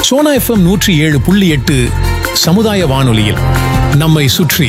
Sona FM நூற்றி ஏழு புள்ளி எட்டு சமுதாய வானொலியில் நம்மை சுற்றி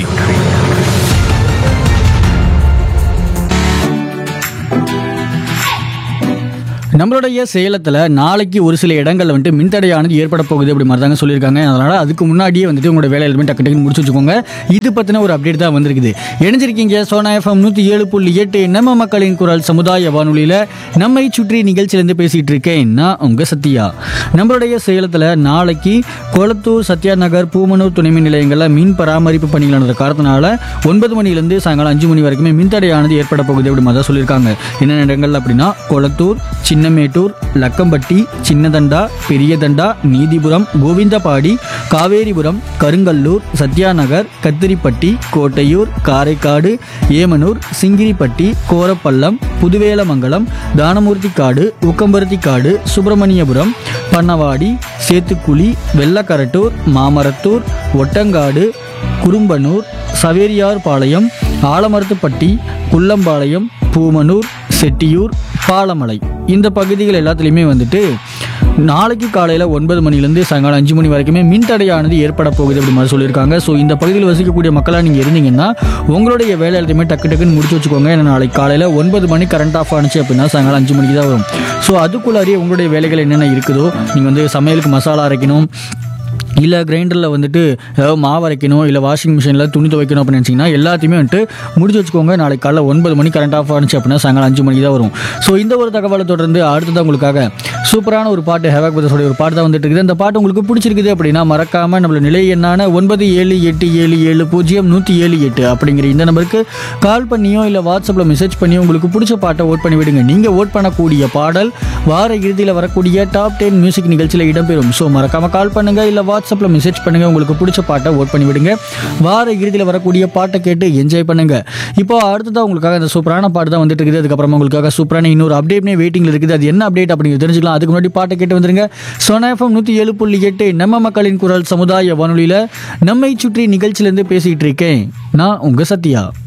நம்மளுடைய சேலத்தில் நாளைக்கு ஒரு சில இடங்களில் வந்துட்டு மின்தடையானது ஏற்பட போகுது அப்படி மாதிரி தாங்க சொல்லியிருக்காங்க அதனால் அதுக்கு முன்னாடியே வந்துட்டு உங்களோட வேலை எல்லாமே டக்கு டக்குன்னு முடிச்சு வச்சுக்கோங்க இது பற்றின ஒரு அப்டேட் தான் வந்திருக்குது இணைஞ்சிருக்கீங்க சோனா எஃப்எம் நூற்றி ஏழு புள்ளி எட்டு நம்ம மக்களின் குரல் சமுதாய வானொலியில் நம்மை சுற்றி நிகழ்ச்சியிலேருந்து பேசிகிட்டு இருக்கேன் நான் உங்கள் சத்யா நம்மளுடைய சேலத்தில் நாளைக்கு கொளத்தூர் சத்யா நகர் பூமனூர் துணைமின் நிலையங்களில் மின் பராமரிப்பு பணிகள் நடந்த காரணத்தினால ஒன்பது மணிலேருந்து சாயங்காலம் அஞ்சு மணி வரைக்குமே மின்தடையானது ஏற்பட போகுது அப்படி மாதிரி தான் சொல்லியிருக்காங்க என்னென்ன இடங்கள் அப்படின்னா கொளத்தூர் சின்னமேட்டூர் லக்கம்பட்டி சின்னதண்டா பெரியதண்டா நீதிபுரம் கோவிந்தபாடி காவேரிபுரம் கருங்கல்லூர் சத்யாநகர் கத்திரிப்பட்டி கோட்டையூர் காரைக்காடு ஏமனூர் சிங்கிரிப்பட்டி கோரப்பள்ளம் புதுவேலமங்கலம் தானமூர்த்தி காடு ஊக்கம்பருத்தி காடு சுப்பிரமணியபுரம் பண்ணவாடி சேத்துக்குழி வெள்ளக்கரட்டூர் மாமரத்தூர் ஒட்டங்காடு குறும்பனூர் சவேரியார் பாளையம் ஆலமரத்துப்பட்டி குள்ளம்பாளையம் பூமனூர் செட்டியூர் பாலமலை இந்த பகுதிகள் எல்லாத்துலேயுமே வந்துட்டு நாளைக்கு காலையில் ஒன்பது மணிலேருந்து சாயங்காலம் அஞ்சு மணி வரைக்குமே மின்தடையானது ஏற்பட போகுது அப்படி மாதிரி சொல்லியிருக்காங்க ஸோ இந்த பகுதியில் வசிக்கக்கூடிய மக்களாக நீங்கள் இருந்தீங்கன்னா உங்களுடைய வேலை எல்லாத்தையுமே டக்கு டக்குன்னு முடிச்சு வச்சுக்கோங்க ஏன்னா நாளைக்கு காலையில் ஒன்பது மணி கரண்ட் ஆஃப் ஆனிச்சு அப்படின்னா சாயங்காலம் அஞ்சு மணிக்கு தான் வரும் ஸோ அதுக்குள்ளாரியே உங்களுடைய வேலைகள் என்னென்ன இருக்குதோ நீங்கள் வந்து சமையலுக்கு மசாலா அரைக்கணும் இல்லை கிரைண்டரில் வந்துட்டு ஏதாவது மாவு அரைக்கணும் இல்லை வாஷிங் மிஷினில் துணி துவைக்கணும் அப்படின்னு நினச்சிங்கன்னா எல்லாத்தையுமே வந்துட்டு முடிச்சு வச்சுக்கோங்க நாளைக்கு காலைல ஒன்பது மணி கரண்ட் ஆஃப் ஆனிச்சு அப்படின்னா சாயங்காலம் அஞ்சு மணிக்கு தான் வரும் ஸோ இந்த ஒரு தகவலை தொடர்ந்து அடுத்ததான் உங்களுக்காக சூப்பரான ஒரு பாட்டு ஹேவாக் பதஸோடைய ஒரு பாட்டு தான் வந்துட்டு இருக்குது அந்த பாட்டு உங்களுக்கு பிடிச்சிருக்குது அப்படின்னா மறக்காமல் நம்மளோட நிலை எண்ணான ஒன்பது ஏழு எட்டு ஏழு ஏழு பூஜ்ஜியம் நூற்றி ஏழு எட்டு அப்படிங்கிற இந்த நம்பருக்கு கால் பண்ணியோ இல்லை வாட்ஸ்அப்பில் மெசேஜ் பண்ணியோ உங்களுக்கு பிடிச்ச பாட்டை ஓட் பண்ணி விடுங்க நீங்கள் ஓட் பண்ணக்கூடிய பாடல் வார இறுதியில் வரக்கூடிய டாப் டென் மியூசிக் நிகழ்ச்சியில் இடம்பெறும் ஸோ மறக்காமல் கால் பண்ணுங்கள் இல்லை வாட்ஸ்அப்பில் மெசேஜ் பண்ணுங்கள் உங்களுக்கு பிடிச்ச பாட்டை ஓட் பண்ணி விடுங்க வார இறுதியில் வரக்கூடிய பாட்டை கேட்டு என்ஜாய் பண்ணுங்கள் இப்போ அடுத்ததாக உங்களுக்காக அந்த சூப்பரான பாட்டு தான் வந்துட்டு இருக்குது அதுக்கப்புறமா உங்களுக்காக சூப்பரான இன்னொரு அப்டேட்னே வெயிட்டிங்கில் இருக்குது அது என்ன அப்டேட் அப்படிங்கிறது தெரிஞ்சுக்கலாம் அதுக்கு முன்னாடி பாட்டை கேட்டு வந்துருங்க சோனா எஃப்எம் நூற்றி ஏழு புள்ளி எட்டு நம்ம மக்களின் குரல் சமுதாய வானொலியில் நம்மை சுற்றி நிகழ்ச்சியிலேருந்து பேசிகிட்டு இருக்கேன் நான் உங்கள் சத்யா